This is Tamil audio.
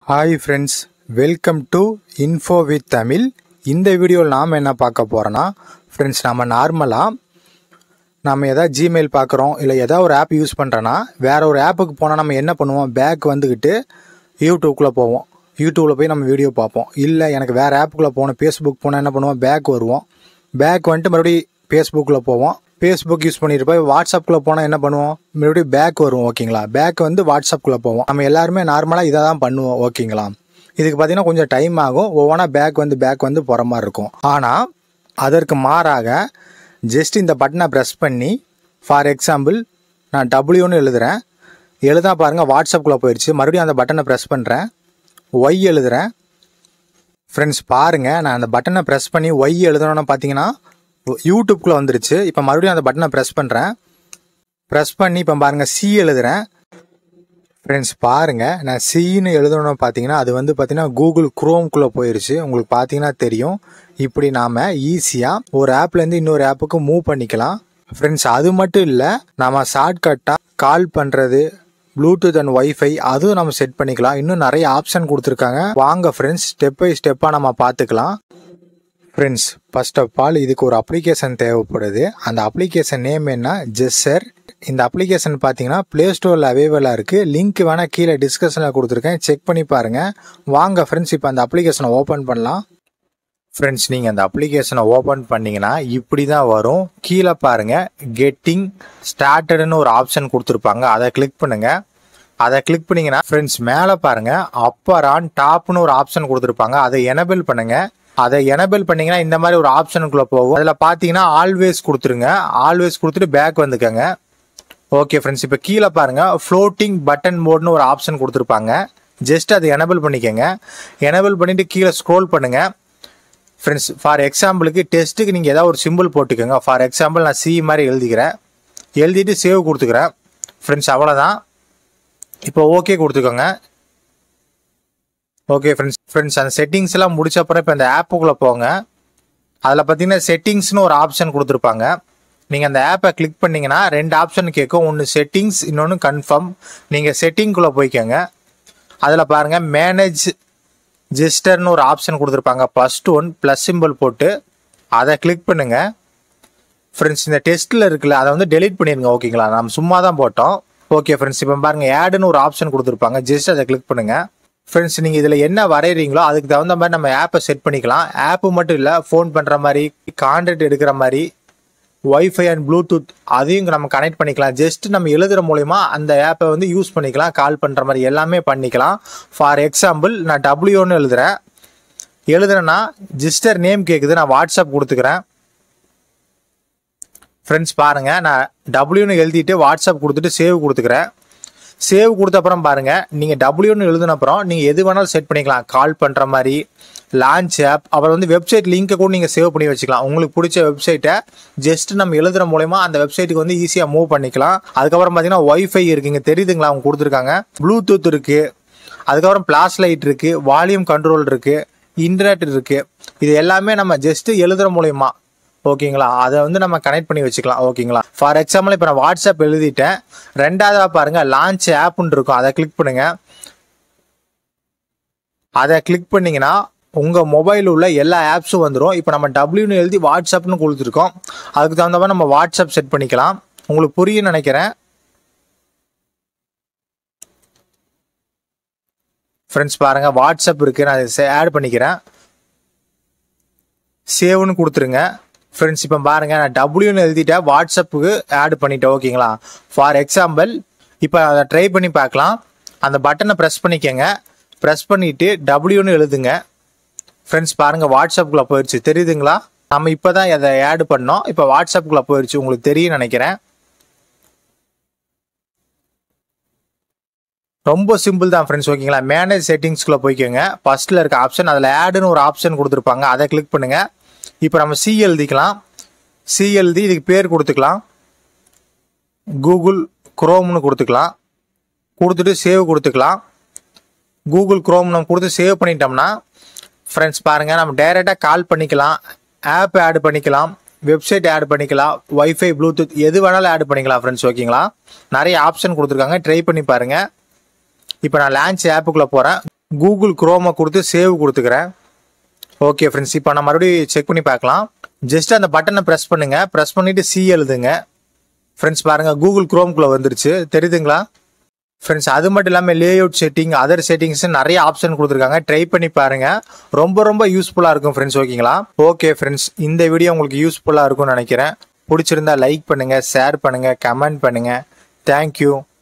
hi friends welcome to info with Tamil இந்த வீடியோவில் நாம் என்ன பார்க்க போகிறோன்னா ஃப்ரெண்ட்ஸ் நம்ம நார்மலாக நம்ம எதாவது ஜிமெயில் பார்க்குறோம் இல்லை ஏதாவது ஒரு ஆப் யூஸ் பண்ணுறோன்னா வேற ஒரு ஆப்புக்கு போனால் நம்ம என்ன பண்ணுவோம் பேக் வந்துக்கிட்டு யூடியூப்குள்ளே போவோம் யூடியூப்பில் போய் நம்ம வீடியோ பார்ப்போம் இல்லை எனக்கு வேறு ஆப்புக்குள்ளே போகணும் ஃபேஸ்புக் போனால் என்ன பண்ணுவோம் பேக் வருவோம் பேக் வந்துட்டு மறுபடியும் ஃபேஸ்புக்கில் போவோம் ஃபேஸ்புக் யூஸ் பண்ணிட்டு போய் வாட்ஸ்அப்பில் போனால் என்ன பண்ணுவோம் மறுபடியும் பேக் வரும் ஓகேங்களா பேக் வந்து வாட்ஸ்அப்பில் போவோம் நம்ம எல்லாருமே நார்மலாக இதை தான் பண்ணுவோம் ஓகேங்களா இதுக்கு பார்த்தீங்கன்னா கொஞ்சம் டைம் ஆகும் ஒவ்வொன்றா பேக் வந்து பேக் வந்து போகிற மாதிரி இருக்கும் ஆனால் அதற்கு மாறாக ஜஸ்ட் இந்த பட்டனை ப்ரெஸ் பண்ணி ஃபார் எக்ஸாம்பிள் நான் டபிள்யூன்னு எழுதுகிறேன் எழுதா பாருங்கள் வாட்ஸ்அப்புக்குள்ளே போயிடுச்சு மறுபடியும் அந்த பட்டனை ப்ரெஸ் பண்ணுறேன் ஒய் எழுதுகிறேன் ஃப்ரெண்ட்ஸ் பாருங்கள் நான் அந்த பட்டனை ப்ரெஸ் பண்ணி ஒய் எழுதணும்னு பார்த்தீங்கன்னா யூடியூப்குள்ளே வந்துருச்சு இப்போ மறுபடியும் அந்த பட்டனை ப்ரெஸ் பண்ணுறேன் ப்ரெஸ் பண்ணி இப்போ பாருங்கள் சி எழுதுகிறேன் ஃப்ரெண்ட்ஸ் பாருங்கள் நான் சின்னு எழுதணும்னு பார்த்தீங்கன்னா அது வந்து பார்த்தீங்கன்னா கூகுள் குரோம்குள்ளே போயிருச்சு உங்களுக்கு பார்த்தீங்கன்னா தெரியும் இப்படி நாம் ஈஸியாக ஒரு ஆப்லேருந்து இன்னொரு ஆப்புக்கு மூவ் பண்ணிக்கலாம் ஃப்ரெண்ட்ஸ் அது மட்டும் இல்லை நம்ம ஷார்ட்கட்டாக கால் பண்ணுறது ப்ளூடூத் அண்ட் ஒய்ஃபை அதுவும் நம்ம செட் பண்ணிக்கலாம் இன்னும் நிறைய ஆப்ஷன் கொடுத்துருக்காங்க வாங்க ஃப்ரெண்ட்ஸ் ஸ்டெப் பை ஸ்டெப்பாக நம்ம பார்த்துக்கலாம் ஃப்ரெண்ட்ஸ் ஃபர்ஸ்ட் ஆஃப் ஆல் இதுக்கு ஒரு அப்ளிகேஷன் தேவைப்படுது அந்த அப்ளிகேஷன் நேம் என்ன ஜெஸ்ஸர் இந்த அப்ளிகேஷன் பார்த்தீங்கன்னா ப்ளே ஸ்டோரில் அவைலபிளாக இருக்குது லிங்க் வேணால் கீழே டிஸ்கஷனில் கொடுத்துருக்கேன் செக் பண்ணி பாருங்கள் வாங்க ஃப்ரெண்ட்ஸ் இப்போ அந்த அப்ளிகேஷனை ஓப்பன் பண்ணலாம் ஃப்ரெண்ட்ஸ் நீங்கள் அந்த அப்ளிகேஷனை ஓப்பன் பண்ணீங்கன்னா இப்படி தான் வரும் கீழே பாருங்கள் கெட்டிங் ஸ்டார்டட்னு ஒரு ஆப்ஷன் கொடுத்துருப்பாங்க அதை கிளிக் பண்ணுங்கள் அதை கிளிக் பண்ணீங்கன்னா ஃப்ரெண்ட்ஸ் மேலே பாருங்கள் அப்பர் ஆன் டாப்னு ஒரு ஆப்ஷன் கொடுத்துருப்பாங்க அதை எனபிள் பண்ணுங்கள் அதை எனபிள் பண்ணீங்கன்னா இந்த மாதிரி ஒரு ஆப்ஷனுக்குள்ளே போகும் அதில் பார்த்தீங்கன்னா ஆல்வேஸ் கொடுத்துருங்க ஆல்வேஸ் கொடுத்துட்டு பேக் வந்துக்கங்க ஓகே ஃப்ரெண்ட்ஸ் இப்போ கீழே பாருங்க ஃப்ளோட்டிங் பட்டன் மோட்னு ஒரு ஆப்ஷன் கொடுத்துருப்பாங்க ஜஸ்ட் அதை எனபிள் பண்ணிக்கோங்க எனபிள் பண்ணிட்டு கீழே ஸ்க்ரோல் பண்ணுங்க ஃப்ரெண்ட்ஸ் ஃபார் எக்ஸாம்பிளுக்கு டெஸ்ட்டுக்கு நீங்கள் ஏதாவது ஒரு சிம்பிள் போட்டுக்கோங்க ஃபார் எக்ஸாம்பிள் நான் சி மாதிரி எழுதிக்கிறேன் எழுதிட்டு சேவ் கொடுத்துக்கிறேன் ஃப்ரெண்ட்ஸ் அவ்வளோதான் இப்போ ஓகே கொடுத்துக்கோங்க ஓகே ஃப்ரெண்ட்ஸ் ஃப்ரெண்ட்ஸ் அந்த செட்டிங்ஸ் எல்லாம் முடிச்ச அப்புறம் இப்போ இந்த ஆப்புக்குள்ளே போங்க அதில் பார்த்தீங்கன்னா செட்டிங்ஸ்னு ஒரு ஆப்ஷன் கொடுத்துருப்பாங்க நீங்கள் அந்த ஆப்பை கிளிக் பண்ணீங்கன்னா ரெண்டு ஆப்ஷன் கேட்கும் ஒன்று செட்டிங்ஸ் இன்னொன்று கன்ஃபார்ம் நீங்கள் செட்டிங்குள்ளே போய்க்கோங்க அதில் பாருங்கள் மேனேஜ் ஜெஸ்டர்னு ஒரு ஆப்ஷன் கொடுத்துருப்பாங்க ஃபஸ்ட் ஒன் ப்ளஸ் சிம்பிள் போட்டு அதை கிளிக் பண்ணுங்க ஃப்ரெண்ட்ஸ் இந்த டெஸ்ட்டில் இருக்குல்ல அதை வந்து டெலீட் பண்ணிடுங்க ஓகேங்களா நம்ம சும்மா தான் போட்டோம் ஓகே ஃப்ரெண்ட்ஸ் இப்போ பாருங்கள் ஆடுன்னு ஒரு ஆப்ஷன் கொடுத்துருப்பாங்க ஜஸ்ட் அதை கிளிக் பண்ணுங்கள் ஃப்ரெண்ட்ஸ் நீங்கள் இதில் என்ன வரைகிறீங்களோ அதுக்கு தகுந்த மாதிரி நம்ம ஆப்பை செட் பண்ணிக்கலாம் ஆப்பு மட்டும் இல்லை ஃபோன் பண்ணுற மாதிரி கான்டாக்ட் எடுக்கிற மாதிரி ஒய்ஃபை அண்ட் ப்ளூடூத் அதையும் நம்ம கனெக்ட் பண்ணிக்கலாம் ஜஸ்ட் நம்ம எழுதுகிற மூலயமா அந்த ஆப்பை வந்து யூஸ் பண்ணிக்கலாம் கால் பண்ணுற மாதிரி எல்லாமே பண்ணிக்கலாம் ஃபார் எக்ஸாம்பிள் நான் டபிள்யூன்னு எழுதுகிறேன் எழுதுறேன்னா ஜிஸ்டர் நேம் கேட்குது நான் வாட்ஸ்அப் கொடுத்துக்கிறேன் ஃப்ரெண்ட்ஸ் பாருங்கள் நான் டபிள்யூன்னு எழுதிட்டு வாட்ஸ்அப் கொடுத்துட்டு சேவ் கொடுத்துக்கிறேன் சேவ் கொடுத்த அப்புறம் பாருங்க நீங்க டபிள்யூன்னு எழுதின அப்புறம் நீங்க எது வேணாலும் செட் பண்ணிக்கலாம் கால் பண்ற மாதிரி லான்ச் ஆப் அப்புறம் வந்து வெப்சைட் லிங்கை கூட நீங்க சேவ் பண்ணி வச்சுக்கலாம் உங்களுக்கு பிடிச்ச வெப்சைட்டை ஜஸ்ட் நம்ம எழுதுற மூலயமா அந்த வெப்சைட்டுக்கு வந்து ஈஸியாக மூவ் பண்ணிக்கலாம் அதுக்கப்புறம் பார்த்தீங்கன்னா ஒய்ஃபை இருக்குங்க தெரியுதுங்களா அவங்க கொடுத்துருக்காங்க ப்ளூடூத் இருக்கு அதுக்கப்புறம் பிளாஸ் லைட் இருக்கு வால்யூம் கண்ட்ரோல் இருக்கு இன்டர்நெட் இருக்கு இது எல்லாமே நம்ம ஜஸ்ட் எழுதுற மூலயமா ஓகேங்களா அதை வந்து நம்ம கனெக்ட் பண்ணி வச்சுக்கலாம் ஓகேங்களா ஃபார் எக்ஸாம்பிள் இப்போ நான் வாட்ஸ்அப் எழுதிட்டேன் ரெண்டாவதாக பாருங்க லான்ச் ஆப்னு இருக்கும் அதை கிளிக் பண்ணுங்க அதை கிளிக் பண்ணீங்கன்னா உங்கள் மொபைல் உள்ள எல்லா ஆப்ஸும் வந்துடும் இப்போ நம்ம டபிள்யூன்னு எழுதி வாட்ஸ்அப்னு கொடுத்துருக்கோம் அதுக்கு தகுந்த மாதிரி நம்ம வாட்ஸ்அப் செட் பண்ணிக்கலாம் உங்களுக்கு புரியும் நினைக்கிறேன் ஃப்ரெண்ட்ஸ் பாருங்க வாட்ஸ்அப் இருக்கு நான் அதை ஆட் பண்ணிக்கிறேன் சேவ்னு கொடுத்துருங்க ஃப்ரெண்ட்ஸ் இப்போ பாருங்க நான் டபிள்யூன்னு எழுதிட்டேன் வாட்ஸ்அப்புக்கு ஆட் பண்ணிட்டேன் ஓகேங்களா ஃபார் எக்ஸாம்பிள் இப்போ அதை ட்ரை பண்ணி பார்க்கலாம் அந்த பட்டனை ப்ரெஸ் பண்ணிக்கோங்க ப்ரெஸ் பண்ணிட்டு டபிள்யூன்னு எழுதுங்க ஃப்ரெண்ட்ஸ் பாருங்க வாட்ஸ்அப்புக்குள்ளே போயிடுச்சு தெரியுதுங்களா நம்ம இப்போ தான் அதை ஆட் பண்ணோம் இப்போ வாட்ஸ்அப்புக்குள்ளே போயிடுச்சு உங்களுக்கு தெரியும் நினைக்கிறேன் ரொம்ப சிம்பிள் தான் ஃப்ரெண்ட்ஸ் ஓகேங்களா மேனேஜ் செட்டிங்ஸ்குள்ளே போய்க்கோங்க ஃபர்ஸ்ட்டில் இருக்க ஆப்ஷன் அதில் ஆடுன்னு ஒரு ஆப்ஷன் கொடுத்துருப்பாங்க அதை கிளிக் பண்ணுங்கள் இப்போ நம்ம சி எழுதிக்கலாம் சி எழுதி இதுக்கு பேர் கொடுத்துக்கலாம் கூகுள் குரோம்னு கொடுத்துக்கலாம் கொடுத்துட்டு சேவ் கொடுத்துக்கலாம் கூகுள் குரோம் நம்ம கொடுத்து சேவ் பண்ணிட்டோம்னா ஃப்ரெண்ட்ஸ் பாருங்கள் நம்ம டைரெக்டாக கால் பண்ணிக்கலாம் ஆப் ஆட் பண்ணிக்கலாம் வெப்சைட் ஆட் பண்ணிக்கலாம் ஒய்ஃபை ப்ளூடூத் எது வேணாலும் ஆட் பண்ணிக்கலாம் ஃப்ரெண்ட்ஸ் ஓகேங்களா நிறைய ஆப்ஷன் கொடுத்துருக்காங்க ட்ரை பண்ணி பாருங்கள் இப்போ நான் லான்ச் ஆப்புக்குள்ளே போகிறேன் கூகுள் குரோமை கொடுத்து சேவ் கொடுத்துக்கிறேன் ஓகே ஃப்ரெண்ட்ஸ் இப்போ நான் மறுபடியும் செக் பண்ணி பார்க்கலாம் ஜஸ்ட் அந்த பட்டனை ப்ரெஸ் பண்ணுங்க ப்ரெஸ் பண்ணிட்டு சி எழுதுங்க ஃப்ரெண்ட்ஸ் பாருங்க கூகுள் குரோம்குள்ளே வந்துருச்சு தெரியுதுங்களா ஃப்ரெண்ட்ஸ் அது மட்டும் இல்லாமல் லேஅவுட் செட்டிங் அதர் செட்டிங்ஸ் நிறைய ஆப்ஷன் கொடுத்துருக்காங்க ட்ரை பண்ணி பாருங்க ரொம்ப ரொம்ப யூஸ்ஃபுல்லாக இருக்கும் ஃப்ரெண்ட்ஸ் ஓகேங்களா ஓகே ஃப்ரெண்ட்ஸ் இந்த வீடியோ உங்களுக்கு யூஸ்ஃபுல்லாக இருக்கும்னு நினைக்கிறேன் பிடிச்சிருந்தா லைக் பண்ணுங்க ஷேர் பண்ணுங்க கமெண்ட் பண்ணுங்க தேங்க்யூ